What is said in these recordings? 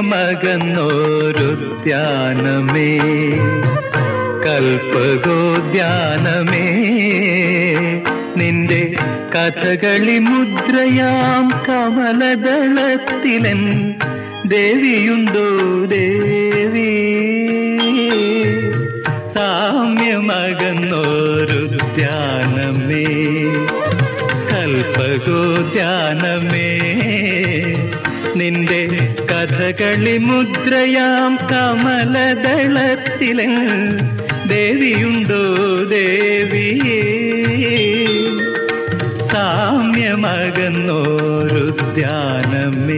സാമ്യമകന്നോരുദ്യാനമേ കൽപ്പകോദ്യാനമേ നിന്റെ കഥകളി മുദ്രയാം കമലദളത്തിലൻ ദേവിയുണ്ടോ ദേവി സാമ്യമകന്നോരുദ്യാനമേ കൽപ്പകോദ്യാനമേ നിന്റെ കഥകളി മുദ്രയാം കമലദളത്തിലെ ദേവിയുണ്ടോ ദേവിയേ സാമ്യമകന്നോരുദ്യാനമേ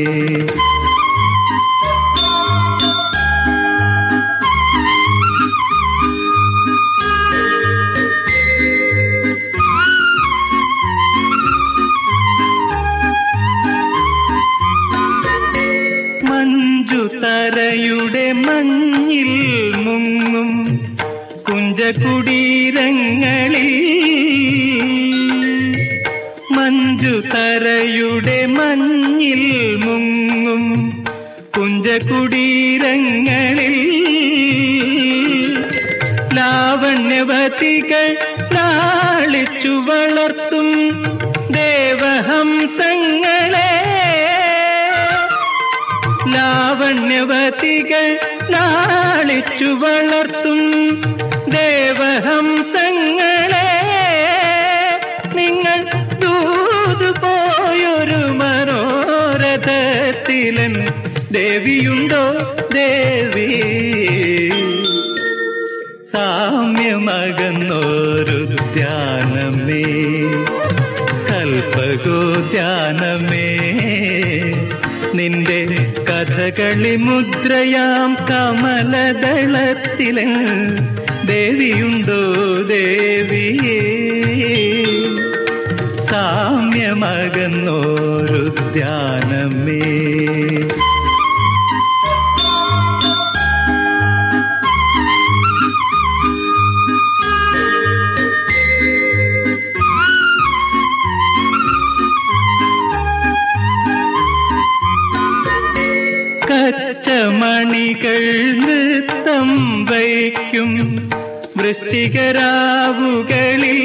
മഞ്ജു തരയുടെ മഞ്ഞിൽ മുങ്ങും കുഞ്ചകുടീരങ്ങളിൽ മഞ്ജു തരയുടെ മഞ്ഞിൽ മുങ്ങും കുഞ്ചകുടീരങ്ങളിൽ ലാവണ്യവതികൾ ലാളിച്ചു വളർത്തും ദേവഹംസങ്ങളെ ലാവണ്യവതികൾ ലാളിച്ചു വളർത്തും ദേവഹംസങ്ങളെ നിങ്ങൾ ദൂതു പോയൊരു മനോരഥത്തിലൻ ദേവിയുണ്ടോ ദേവി സാമ്യമകന്നോരുദ്യാനമേ കൽപ്പകോദ്യാനമേ നിന്റെ കഥകളി മുദ്രയാം കമലദളത്തിലെ ദേവിയുണ്ടോ ദേവിയേ സാമ്യമകന്നോരുദ്യാനമേ കച്ചമണികൾ നൃത്തം വയ്ക്കും വൃശ്ചികരാവുകളിൽ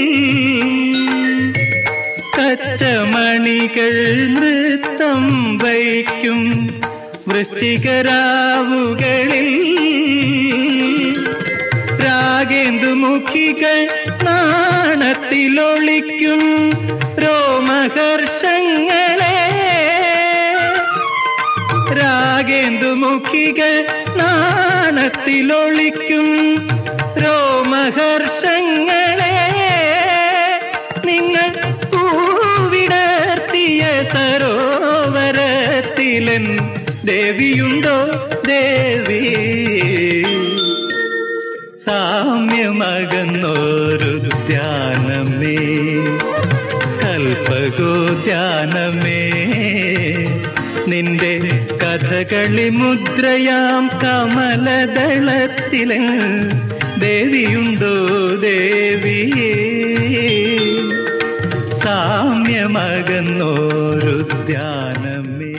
കച്ചമണികൾ നൃത്തം വയ്ക്കും വൃശ്ചികരാവുകളിൽ രാഗേന്ദുമുഖികൾ നാണത്തിലൊളിക്കും രോമഹർഷങ്ങളെ രാഗേന്ദുമുഖികൾ നാണത്തിലൊളിക്കും രോമഹർഷങ്ങളെ നിങ്ങൾ പൂവിടർത്തിയ സരോവരത്തിലൻ ദേവിയുണ്ടോ ദേവി സാമ്യമകന്നോരുദ്യാനമേ കൽപ്പകോദ്യാനമേ നിന്റെ കഥകളി മുദ്രയാം കമലദളത്തിലെ ദേവിയുണ്ടോ ദേവിയേ സാമ്യമകന്നോരുദ്യാനമേ